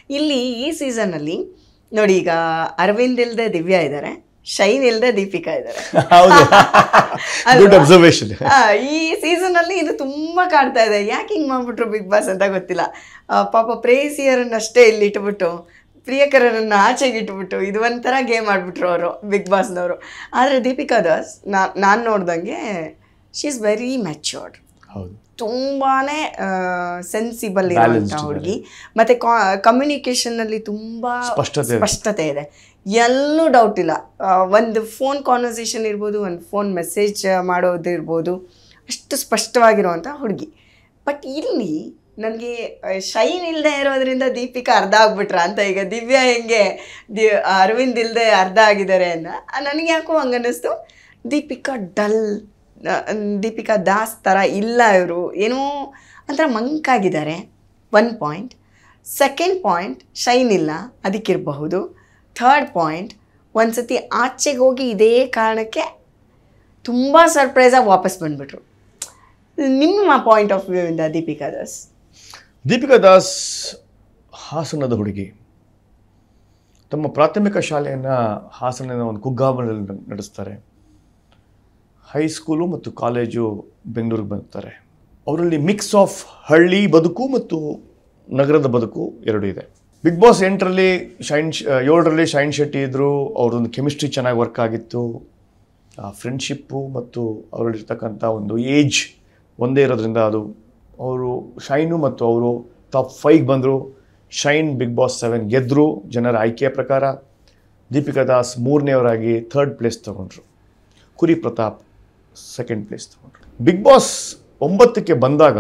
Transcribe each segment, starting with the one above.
ಇಲ್ಲಿ ಈ ಸೀಸನಲ್ಲಿ ನೋಡಿ ಈಗ ಅರವಿಂದ್ ಇಲ್ದೆ ದಿವ್ಯಾ ಇದ್ದಾರೆ ಶೈನ್ ಇಲ್ದೆ ದೀಪಿಕಾ ಇದ್ದಾರೆ ಹೌದು ಅಲ್ವಾ? ಗುಡ್ ಅಬ್ಸರ್ವೇಷನ್ ಆ, ಈ ಸೀಸನ್ ಅಲ್ಲಿ ಇದು ತುಂಬಾ ಕಾಡ್ತಾ ಇದೆ ಯಾಕೆ ಹಿಂಗ್ ಮಾಡ್ಬಿಟ್ರು ಬಿಗ್ ಬಾಸ್ ಅಂತ ಗೊತ್ತಿಲ್ಲ ಆ, ಪಾಪ ಪ್ರೇಯಸಿಯರನ್ನಷ್ಟೇ ಇಲ್ಲಿ ಇಟ್ಬಿಟ್ಟು ಪ್ರಿಯಕರನ್ನ ಆಚೆಗೆ ಇಟ್ಬಿಟ್ಟು ಇದು ಒಂಥರ ಗೇಮ್ ಆಡ್ಬಿಟ್ರು ಅವರು ಬಿಗ್ ಬಾಸ್ನವರು ಆದರೆ ದೀಪಿಕಾ ದಾಸ್ ನಾ ನಾನು ನೋಡ್ದಂಗೆ ಶಿ ಇಸ್ ವೆರಿ ಮ್ಯಾಚ್ಯೂರ್ಡ್ ಹೌದು ತುಂಬಾನೇ ಸೆನ್ಸಿಬಲ್ Balanced ಇರುವಂಥ ಇದ್ದಾರೆ. ಹುಡುಗಿ ಮತ್ತೆ ಕಮ್ಯುನಿಕೇಶನ್ ಅಲ್ಲಿ ತುಂಬಾ ಸ್ಪಷ್ಟತೆ ಇದೆ. ಸ್ಪಷ್ಟತೆ ಇದೆ ಎಲ್ಲೂ ಡೌಟ್ ಇಲ್ಲ ಆ, ಒಂದು ಫೋನ್ ಕಾನ್ವರ್ಸೇಷನ್ ಇರ್ಬೋದು ಒಂದು ಫೋನ್ ಮೆಸೇಜ್ ಮಾಡೋದು ಇರ್ಬೋದು ಅಷ್ಟು ಸ್ಪಷ್ಟವಾಗಿರುವಂಥ ಹುಡುಗಿ ಬಟ್ ಇಲ್ಲಿ ನನಗೆ ಶೈನ್ ಇಲ್ಲದೆ ಇರೋದ್ರಿಂದ ದೀಪಿಕಾ ಅರ್ಧ ಆಗ್ಬಿಟ್ರ ಅಂತ ಈಗ ದಿವ್ಯಾ ಹೆಂಗೆ ದಿ ಅರವಿಂದ್ ಇಲ್ಲದೆ ಅರ್ಧ ಆಗಿದ್ದಾರೆ ಅಂತ ನನಗೆ ಯಾಕೋ ಹಂಗನ್ನಿಸ್ತು ದೀಪಿಕಾ ಡಲ್ ದೀಪಿಕಾ ದಾಸ್ ಥರ ಇಲ್ಲ ಇವರು ಏನೋ ಒಂಥರ ಮಂಕಾಗಿದ್ದಾರೆ one point second point shine ಇಲ್ಲ ಅದಕ್ಕಿರಬಹುದು ಥರ್ಡ್ ಪಾಯಿಂಟ್ ಒಂದು ಸತಿ ಆಚೆಗೆ ಹೋಗಿ ಇದೇ ಕಾರಣಕ್ಕೆ ತುಂಬ ಸರ್ಪ್ರೈಸಾಗಿ ವಾಪಸ್ ಬಂದ್ಬಿಟ್ರು ನಿಮ್ಮ ಪಾಯಿಂಟ್ ಆಫ್ ವ್ಯೂ ಇಂದ ದೀಪಿಕಾ ದಾಸ್ ದೀಪಿಕಾ ದಾಸ್ ಹಾಸನದ ಹುಡುಗಿ ತಮ್ಮ ಪ್ರಾಥಮಿಕ ಶಾಲೆಯನ್ನು ಹಾಸನದ ಒಂದು ಕುಗ್ಗಾಮದಲ್ಲಿ ನ- ನಡೆಸ್ತಾರೆ ಹೈಸ್ಕೂಲು ಮತ್ತು ಕಾಲೇಜು ಬೆಂಗಳೂರಿಗೆ ಬರ್ತಾರೆ ಅವರಲ್ಲಿ ಮಿಕ್ಸ್ ಆಫ್ ಹಳ್ಳಿ ಬದುಕು ಮತ್ತು ನಗರದ ಬದುಕು ಎರಡು ಇದೆ ಬಿಗ್ ಬಾಸ್ ಎಂಟರಲ್ಲಿ ಶೈನ್ ಶ- ಏಳರಲ್ಲಿ ಶೈನ್ ಶೆಟ್ಟಿ ಇದ್ದರು ಅವ್ರದ್ದೊಂದು ಕೆಮಿಸ್ಟ್ರಿ ಚೆನ್ನಾಗಿ ವರ್ಕ್ ಆಗಿತ್ತು ಆ ಫ್ರೆಂಡ್ಶಿಪ್ಪು ಮತ್ತು ಅವರಲ್ಲಿರ್ತಕ್ಕಂಥ ಒಂದು ಏಜ್ ಒಂದೇ ಇರೋದ್ರಿಂದ ಅದು ಅವರು ಶೈನು ಮತ್ತು ಅವರು ಟಾಪ್ ಫೈವ್ ಬಂದರು ಶೈನ್ ಬಿಗ್ ಬಾಸ್ ಸೆವೆನ್ ಗೆದ್ದರು ಜನರ ಆಯ್ಕೆಯ ಪ್ರಕಾರ ದೀಪಿಕಾ ದಾಸ್ ಮೂರನೇವರಾಗಿ ಥರ್ಡ್ ಪ್ಲೇಸ್ ತಗೊಂಡ್ರು ಕುರಿ ಪ್ರತಾಪ್ ಸೆಕೆಂಡ್ ಪ್ಲೇಸ್ ತಗೊಂಡ್ರು ಬಿಗ್ ಬಾಸ್ ಒಂಬತ್ತಕ್ಕೆ ಬಂದಾಗ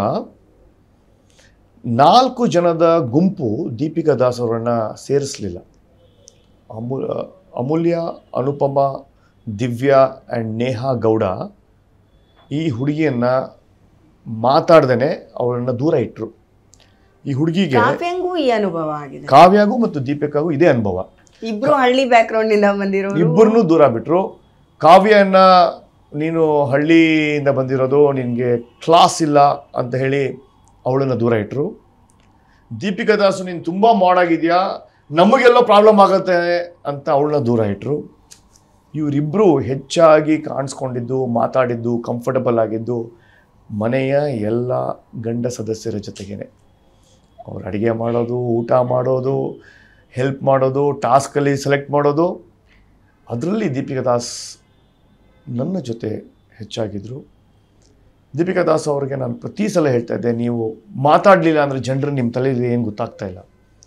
ನಾಲ್ಕು ಜನದ ಗುಂಪು ದೀಪಿಕಾ ದಾಸ್ ಅವರನ್ನು ಸೇರಿಸಲಿಲ್ಲ ಅಮೂ ಅಮೂಲ್ಯ ಅನುಪಮ ದಿವ್ಯಾ ಆ್ಯಂಡ್ ನೇಹಾ ಗೌಡ ಈ ಹುಡುಗಿಯನ್ನು ಮಾತಾಡ್ದೇ ಅವರನ್ನು ದೂರ ಇಟ್ಟರು ಈ ಹುಡುಗಿಗೆ ಕಾವ್ಯಂಗೂ ಈ ಅನುಭವ ಆಗಿದೆ ಕಾವ್ಯಾಗೂ ಮತ್ತು ದೀಪಿಕಾಗೂ ಇದೇ ಅನುಭವ ಇಬ್ರು ಹಳ್ಳಿ ಬ್ಯಾಕ್ಗ್ರೌಂಡ್ ಇಂದ ಬಂದಿರೋರು ಇಬ್ಬರನ್ನೂ ದೂರ ಬಿಟ್ಟರು ಕಾವ್ಯನ ನೀನು ಹಳ್ಳಿಯಿಂದ ಬಂದಿರೋದು ನಿನಗೆ ಕ್ಲಾಸ್ ಇಲ್ಲ ಅಂತ ಹೇಳಿ ಅವಳನ್ನು ದೂರ ಇಟ್ಟರು ದೀಪಿಕಾ ದಾಸು ನೀನು ತುಂಬ ಮಾಡಾಗಿದೆಯಾ ನಮಗೆಲ್ಲೋ ಪ್ರಾಬ್ಲಮ್ ಆಗುತ್ತೆ ಅಂತ ಅವಳನ್ನ ದೂರ ಇಟ್ಟರು ಇವರಿಬ್ಬರು ಹೆಚ್ಚಾಗಿ ಕಾಣಿಸ್ಕೊಂಡಿದ್ದು ಮಾತಾಡಿದ್ದು ಕಂಫರ್ಟಬಲ್ ಆಗಿದ್ದು ಮನೆಯ ಎಲ್ಲ ಗಂಡ ಸದಸ್ಯರ ಜೊತೆಗೇನೆ ಅವ್ರು ಅಡುಗೆ ಮಾಡೋದು ಊಟ ಮಾಡೋದು ಹೆಲ್ಪ್ ಮಾಡೋದು ಟಾಸ್ಕಲ್ಲಿ ಸೆಲೆಕ್ಟ್ ಮಾಡೋದು ಅದರಲ್ಲಿ ದೀಪಿಕಾ ದಾಸ್ ನನ್ನ ಜೊತೆ ಹೆಚ್ಚಾಗಿದ್ದರು ದೀಪಿಕಾ ದಾಸ್ ಅವ್ರಿಗೆ ನಾನು ಪ್ರತಿ ಸಲ ಹೇಳ್ತಾ ಇದ್ದೆ ನೀವು ಮಾತಾಡಲಿಲ್ಲ ಅಂದರೆ ಜನರು ನಿಮ್ಮ ತಲೆಯಲ್ಲಿ ಏನು ಗೊತ್ತಾಗ್ತಾ ಇಲ್ಲ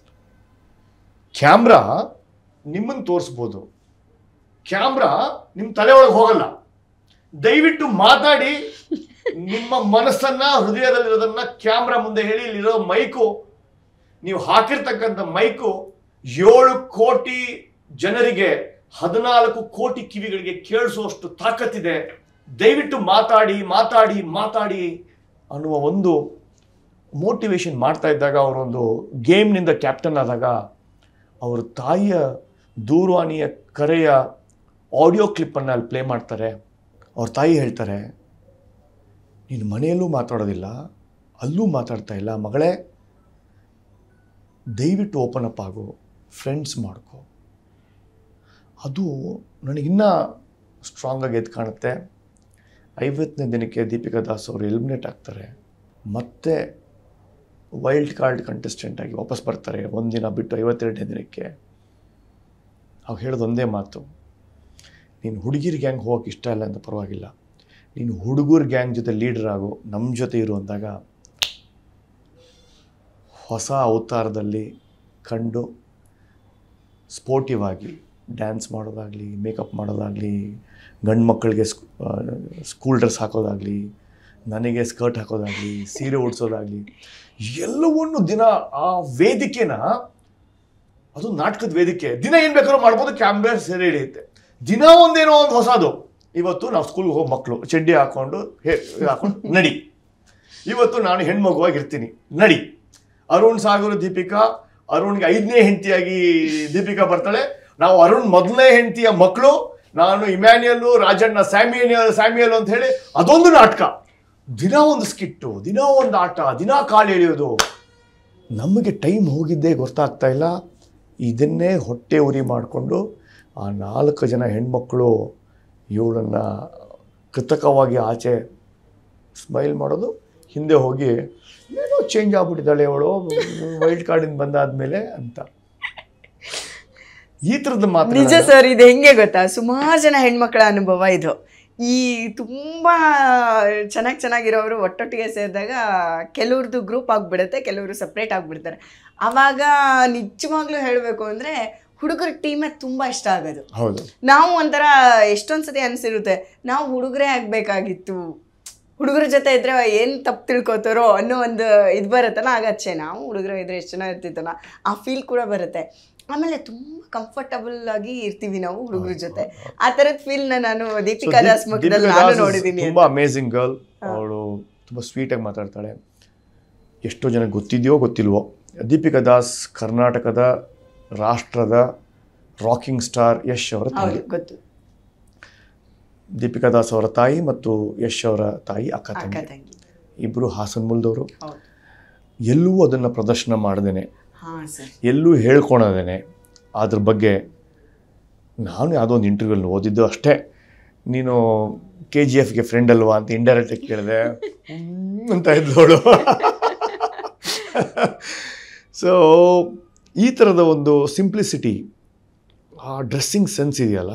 ಕ್ಯಾಮ್ರಾ ನಿಮ್ಮನ್ನು ತೋರಿಸ್ಬೋದು ಕ್ಯಾಮ್ರಾ ನಿಮ್ಮ ತಲೆ ಒಳಗೆ ಹೋಗಲ್ಲ ದಯವಿಟ್ಟು ಮಾತಾಡಿ ನಿಮ್ಮ ಮನಸ್ಸನ್ನ ಹೃದಯದಲ್ಲಿರೋದನ್ನ ಕ್ಯಾಮ್ರಾ ಮುಂದೆ ಹೇಳಿ ಇಲ್ಲಿರೋ ಮೈಕು ನೀವು ಹಾಕಿರ್ತಕ್ಕಂಥ ಮೈಕು ಏಳು ಕೋಟಿ ಜನರಿಗೆ ಹದಿನಾಲ್ಕು ಕೋಟಿ ಕಿವಿಗಳಿಗೆ ಕೇಳಿಸುವಷ್ಟು ತಾಕತ್ತಿದೆ ದಯವಿಟ್ಟು ಮಾತಾಡಿ ಮಾತಾಡಿ ಮಾತಾಡಿ ಅನ್ನುವ ಒಂದು ಮೋಟಿವೇಶನ್ ಮಾಡ್ತಾ ಇದ್ದಾಗ ಅವರೊಂದು ಗೇಮ್ನಿಂದ ಕ್ಯಾಪ್ಟನ್ ಆದಾಗ ಅವರ ತಾಯಿಯ ದೂರವಾಣಿಯ ಕರೆಯ ಆಡಿಯೋ ಕ್ಲಿಪ್ಪನ್ನು ಅಲ್ಲಿ ಪ್ಲೇ ಮಾಡ್ತಾರೆ ಅವ್ರ ತಾಯಿ ಹೇಳ್ತಾರೆ ನೀನು ಮನೆಯಲ್ಲೂ ಮಾತಾಡೋದಿಲ್ಲ ಅಲ್ಲೂ ಮಾತಾಡ್ತಾ ಇಲ್ಲ ಮಗಳೇ ದಯವಿಟ್ಟು ಓಪನ್ ಅಪ್ ಆಗು ಫ್ರೆಂಡ್ಸ್ ಮಾಡ್ಕೊ ಅದು ನನಗಿನ್ನ ಸ್ಟ್ರಾಂಗಾಗಿ ಎದ್ದು ಕಾಣುತ್ತೆ ಐವತ್ತನೇ ದಿನಕ್ಕೆ ದೀಪಿಕಾ ದಾಸ್ ಅವರು ಎಲಿಮಿನೇಟ್ ಆಗ್ತಾರೆ ಮತ್ತೆ ವೈಲ್ಡ್ ಕಾರ್ಡ್ ಕಂಟೆಸ್ಟೆಂಟ್ ಆಗಿ ವಾಪಸ್ ಬರ್ತಾರೆ ಒಂದಿನ ಬಿಟ್ಟು ಐವತ್ತೆರಡನೇ ದಿನಕ್ಕೆ ಅವ್ರು ಹೇಳೋದು ಒಂದೇ ಮಾತು ನೀನು ಹುಡುಗಿರ್ ಗ್ಯಾಂಗ್ ಹೋಗೋಕೆ ಇಷ್ಟ ಇಲ್ಲ ಅಂತ ಪರವಾಗಿಲ್ಲ ನೀನು ಹುಡುಗರ ಗ್ಯಾಂಗ್ ಜೊತೆ ಲೀಡರ್ ಆಗು ನಮ್ಮ ಜೊತೆ ಇರು ಅಂದಾಗ ಹೊಸ ಅವತಾರದಲ್ಲಿ ಕಂಡು ಸ್ಪೋರ್ಟಿವ್ ಆಗಿ ಡ್ಯಾನ್ಸ್ ಮಾಡೋದಾಗಲಿ ಮೇಕಪ್ ಮಾಡೋದಾಗಲಿ ಗಂಡು ಮಕ್ಕಳಿಗೆ ಸ್ಕೂಲ್ ಡ್ರೆಸ್ ಹಾಕೋದಾಗಲಿ ನನಗೆ ಸ್ಕರ್ಟ್ ಹಾಕೋದಾಗಲಿ ಸೀರೆ ಉಡ್ಸೋದಾಗಲಿ ಎಲ್ಲವನ್ನು ದಿನ ಆ ವೇದಿಕೆನ ಅದು ನಾಟಕದ ವೇದಿಕೆ ದಿನ ಏನು ಬೇಕಾದ್ರೂ ಮಾಡ್ಬೋದು ಕ್ಯಾಮ್ರಾ ಸೆರೆ ಹಿಡಿಯುತ್ತೆ ದಿನ ಒಂದೇನೋ ಒಂದು ಹೊಸದು ಇವತ್ತು ನಾವು ಸ್ಕೂಲ್ಗೆ ಹೋಗೋ ಮಕ್ಕಳು ಚಡ್ಡಿ ಹಾಕೊಂಡು ಹೇ ಹಾಕೊಂಡು ನಡಿ ಇವತ್ತು ನಾನು ಹೆಣ್ಮಗುವಾಗಿರ್ತೀನಿ ನಡಿ ಅರುಣ್ ಸಾಗರ್ ದೀಪಿಕಾ ಅರುಣ್ಗೆ ಐದನೇ ಹೆಂಡತಿಯಾಗಿ ದೀಪಿಕಾ ಬರ್ತಾಳೆ ನಾವು ಅರುಣ್ ಮೊದಲನೇ ಹೆಂಡತಿಯ ಮಕ್ಕಳು ನಾನು ಇಮ್ಯಾನ್ಯಲ್ಲು ರಾಜಣ್ಣ ಸ್ಯಾಮ್ಯಲ್ ಸ್ಯಾಮ್ಯಲ್ ಅಂತ ಹೇಳಿ ಅದೊಂದು ನಾಟಕ ದಿನ ಒಂದು ಸ್ಕಿಟ್ಟು ದಿನ ಒಂದು ಆಟ ದಿನ ಕಾಲು ಎಳೆಯೋದು ನಮಗೆ ಟೈಮ್ ಹೋಗಿದ್ದೇ ಗೊತ್ತಾಗ್ತಾ ಇಲ್ಲ ಇದನ್ನೇ ಹೊಟ್ಟೆ ಉರಿ ಮಾಡಿಕೊಂಡು ಆ ನಾಲ್ಕು ಜನ ಹೆಣ್ಮಕ್ಳು ಇವಳನ್ನು ಕೃತಕವಾಗಿ ಆಚೆ ಸ್ಮೈಲ್ ಮಾಡೋದು ಹಿಂದೆ ಹೋಗಿ ಏನೋ ಚೇಂಜ್ ಆಗ್ಬಿಟ್ಟಿದ್ದಾಳೆ ಅವಳು ವೈಲ್ಡ್ ಕಾರ್ಡಿಂದ ಬಂದಾದ್ಮೇಲೆ ಅಂತ ಈ ಥರದ ಮಾತು ನಿಜ ಸರ್ ಇದು ಹೆಂಗೆ ಗೊತ್ತಾ ಸುಮಾರು ಜನ ಹೆಣ್ಮಕ್ಳ ಅನುಭವ ಇದು ಈ ತುಂಬ ಚೆನ್ನಾಗಿ ಚೆನ್ನಾಗಿರೋರು ಒಟ್ಟೊಟ್ಟಿಗೆ ಸೇರಿದಾಗ ಕೆಲವ್ರದ್ದು ಗ್ರೂಪ್ ಆಗಿಬಿಡುತ್ತೆ ಕೆಲವರು ಸಪ್ರೇಟ್ ಆಗಿಬಿಡ್ತಾರೆ ಆವಾಗ ನಿಜವಾಗ್ಲೂ ಹೇಳಬೇಕು ಅಂದರೆ ಹುಡುಗರ ಟೀಮೇ ತುಂಬ ಇಷ್ಟ ಆಗೋದು ಹೌದು ನಾವು ಒಂಥರ ಎಷ್ಟೊಂದು ಸತಿ ಅನಿಸಿರುತ್ತೆ ನಾವು ಹುಡುಗರೇ ಆಗಬೇಕಾಗಿತ್ತು ಹುಡುಗರ ಜೊತೆ ಇದ್ರೆ ಏನು ತಪ್ಪು ತಿಳ್ಕೊತಾರೋ ಅನ್ನೋ ಒಂದು ಇದು ಬರುತ್ತಲ್ಲ ಆಗಚ್ಚೆ ನಾವು ಹುಡುಗರು ಇದ್ರೆ ಎಷ್ಟು ಚೆನ್ನಾಗಿರ್ತಿತ್ತಲ್ಲ ಆ ಫೀಲ್ ಕೂಡ ಬರುತ್ತೆ ಆಮೇಲೆ ತುಂಬ ಕಂಫರ್ಟಬಲ್ ಆಗಿ ಇರ್ತೀವಿ ನಾವು ಹುಡುಗರ ಜೊತೆ ಆ ಥರದ ಫೀಲ್ನ ನಾನು ದೀಪಿಕಾ ದಾಸ್ ಮುಖದಲ್ಲಿ ನಾನು ನೋಡಿದ್ದೀನಿ ತುಂಬ ಅಮೇಝಿಂಗ್ ಗರ್ಲ್ ಅವಳು ತುಂಬ ಸ್ವೀಟಾಗಿ ಮಾತಾಡ್ತಾಳೆ ಎಷ್ಟೋ ಜನ ಗೊತ್ತಿದೆಯೋ ಗೊತ್ತಿಲ್ವೋ ದೀಪಿಕಾ ದಾಸ್ ಕರ್ನಾಟಕದ ರಾಷ್ಟ್ರದ ರಾಕಿಂಗ್ ಸ್ಟಾರ್ ಯಶ್ ಅವರ ತಾಯಿ ಹೌದು ಗೊತ್ತು ದೀಪಿಕಾ ದಾಸ್ ಅವರ ತಾಯಿ ಮತ್ತು ಯಶ್ ಅವರ ತಾಯಿ ಅಕ್ಕ ಅಕ್ಕ ತಂಗಿ ತಂಗಿ ಇಬ್ಬರು ಹಾಸನಮೂಲದವರು ಹೌದು ಎಲ್ಲೂ ಅದನ್ನು ಪ್ರದರ್ಶನ ಮಾಡ್ದೇನೆ ಹಾಂ ಸರ್ ಎಲ್ಲೂ ಹೇಳ್ಕೊಳದೇನೆ ಅದ್ರ ಬಗ್ಗೆ ನಾನು ಯಾವುದೋ ಒಂದು ಇಂಟರ್ವ್ಯೂಲ್ಲಿ ಓದಿದ್ದು ಅಷ್ಟೇ ನೀನು ಕೆ ಜಿ ಎಫ್ಗೆ ಫ್ರೆಂಡ್ ಅಲ್ವಾ ಅಂತ ಇಂಡೈರೆಕ್ಟಾಗಿ ಕೇಳಿದೆ ಹ್ಮ್ ಅಂತ ಇದ್ಲೋಳು ಸೊ ಈ ಥರದ ಒಂದು ಸಿಂಪ್ಲಿಸಿಟಿ ಆ ಡ್ರೆಸ್ಸಿಂಗ್ ಸೆನ್ಸ್ ಇದೆಯಲ್ಲ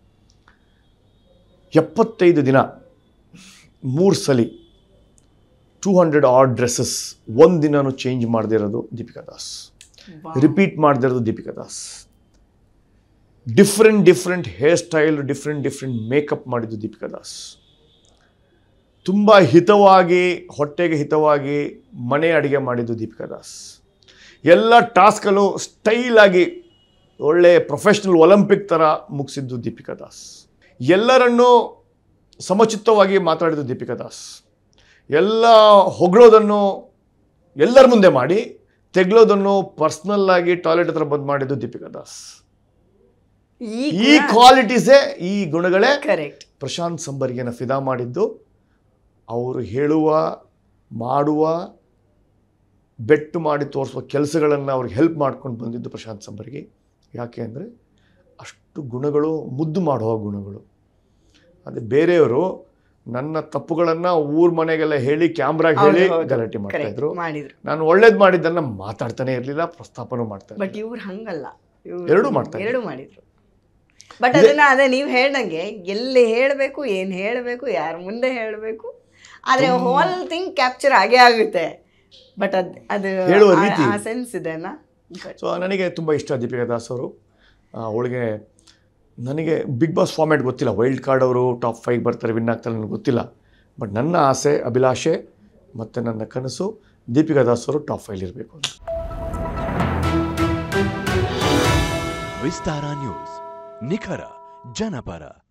ಎಪ್ಪತ್ತೈದು ದಿನ ಮೂರು ಸಲಿ ಟೂ ಹಂಡ್ರೆಡ್ ಆಡ್ ಡ್ರೆಸ್ಸಸ್ ಒಂದು ದಿನನೂ ಚೇಂಜ್ ಮಾಡದಿರೋದು ದೀಪಿಕಾ ದಾಸ್ ರಿಪೀಟ್ ಮಾಡದಿರೋದು Deepika Das different different hair style different different makeup ಮಾಡಿದ್ದು ದೀಪಿಕಾ ದಾಸ್ ತುಂಬ ಹಿತವಾಗಿ ಹೊಟ್ಟೆಗೆ ಹಿತವಾಗಿ ಮನೆ ಅಡುಗೆ ಮಾಡಿದ್ದು ದೀಪಿಕಾ ದಾಸ್ ಎಲ್ಲ ಟಾಸ್ಕಲ್ಲೂ ಸ್ಟೈಲಾಗಿ ಒಳ್ಳೆ ಪ್ರೊಫೆಷ್ನಲ್ ಒಲಿಂಪಿಕ್ ಥರ ಮುಗಿಸಿದ್ದು ದೀಪಿಕಾ ದಾಸ್ ಎಲ್ಲರನ್ನೂ ಸಮಚಿತ್ತವಾಗಿ ಮಾತಾಡಿದ್ದು ದೀಪಿಕಾ ದಾಸ್ ಎಲ್ಲ ಹೊಗಳೋದನ್ನು ಎಲ್ಲರ ಮುಂದೆ ಮಾಡಿ ತೆಗ್ಲೋದನ್ನು ಪರ್ಸ್ನಲ್ ಆಗಿ ಟಾಯ್ಲೆಟ್ ಹತ್ರ ಬಂದ್ ಮಾಡಿದ್ದು ದೀಪಿಕಾ ದಾಸ್ ಈ ಕ್ವಾಲಿಟೀಸೇ ಈ ಗುಣಗಳೇ ಕರೆಕ್ಟ್ ಪ್ರಶಾಂತ್ ಸಂಬರ್ಗಿನ ಫಿದಾ ಮಾಡಿದ್ದು ಅವರು ಹೇಳುವ ಮಾಡುವ ಬೆಟ್ಟು ಮಾಡಿ ತೋರಿಸುವ ಕೆಲಸಗಳನ್ನು ಅವ್ರಿಗೆ ಹೆಲ್ಪ್ ಮಾಡ್ಕೊಂಡು ಬಂದಿದ್ದು ಪ್ರಶಾಂತ್ ಸಂಬರ್ಗಿ ಯಾಕೆ ಅಂದರೆ ಅಷ್ಟು ಗುಣಗಳು ಮುದ್ದು ಮಾಡುವ ಗುಣಗಳು ಅದೇ ಬೇರೆಯವರು ನನ್ನ ತಪ್ಪುಗಳನ್ನು ಊರ್ ಮನೆಗೆಲ್ಲ ಹೇಳಿ ಕ್ಯಾಮ್ರಾಗೆ ಹೇಳಿ ಗಲಾಟೆ ಮಾಡ್ತಾ ಇದ್ರು ಮಾಡಿದ್ರು ನಾನು ಒಳ್ಳೇದು ಮಾಡಿದ್ದನ್ನ ಮಾತಾಡ್ತಾನೆ ಇರಲಿಲ್ಲ ಪ್ರಸ್ತಾಪನೂ ಮಾಡ್ತಾ ಬಟ್ ಇವ್ರು ಹಂಗಲ್ಲ ಇವ್ರು ಎರಡೂ ಮಾಡ್ತಾರೆ. ಎರಡು ಮಾಡಿದ್ರು ಬಟ್ ಅದನ್ನ ಅದೇ ನೀವು ಹೇಳ್ದಂಗೆ ಎಲ್ಲಿ ಹೇಳಬೇಕು ಏನು ಹೇಳಬೇಕು ಯಾರ ಮುಂದೆ ಹೇಳಬೇಕು ಆದ್ರೆ ಹೋಲ್ ಥಿಂಗ್ ಕ್ಯಾಪ್ಚರ್ ಆಗೇ ಆಗುತ್ತೆ ಬಟ್ ಅದ್ ಅದು ಹೇಳುವ ಆ- ರೀತಿ. ಆ ಸೆನ್ಸ್ ಇದೆನ ಸೊ ನನಗೆ ತುಂಬ ಇಷ್ಟ ದೀಪಿಕಾ ದಾಸ್ ಅವರು ಅವಳಿಗೆ ನನಗೆ ಬಿಗ್ ಬಾಸ್ ಫಾರ್ಮ್ಯಾಟ್ ಗೊತ್ತಿಲ್ಲ ವೈಲ್ಡ್ ಕಾರ್ಡ್ ಅವರು ಟಾಪ್ ಫೈವ್ ಬರ್ತಾರೆ ವಿನ್ ಆಗ್ತಾರೆ ನನಗೆ ಗೊತ್ತಿಲ್ಲ ಬಟ್ ನನ್ನ ಆಸೆ ಅಭಿಲಾಷೆ ಮತ್ತು ನನ್ನ ಕನಸು ದೀಪಿಕಾ ದಾಸ್ ಅವರು ಟಾಪ್ ಫೈವ್ ಇರಬೇಕು ಅಂತ ವಿಸ್ತಾರ ನ್ಯೂಸ್ ನಿಖರ ಜನಪರ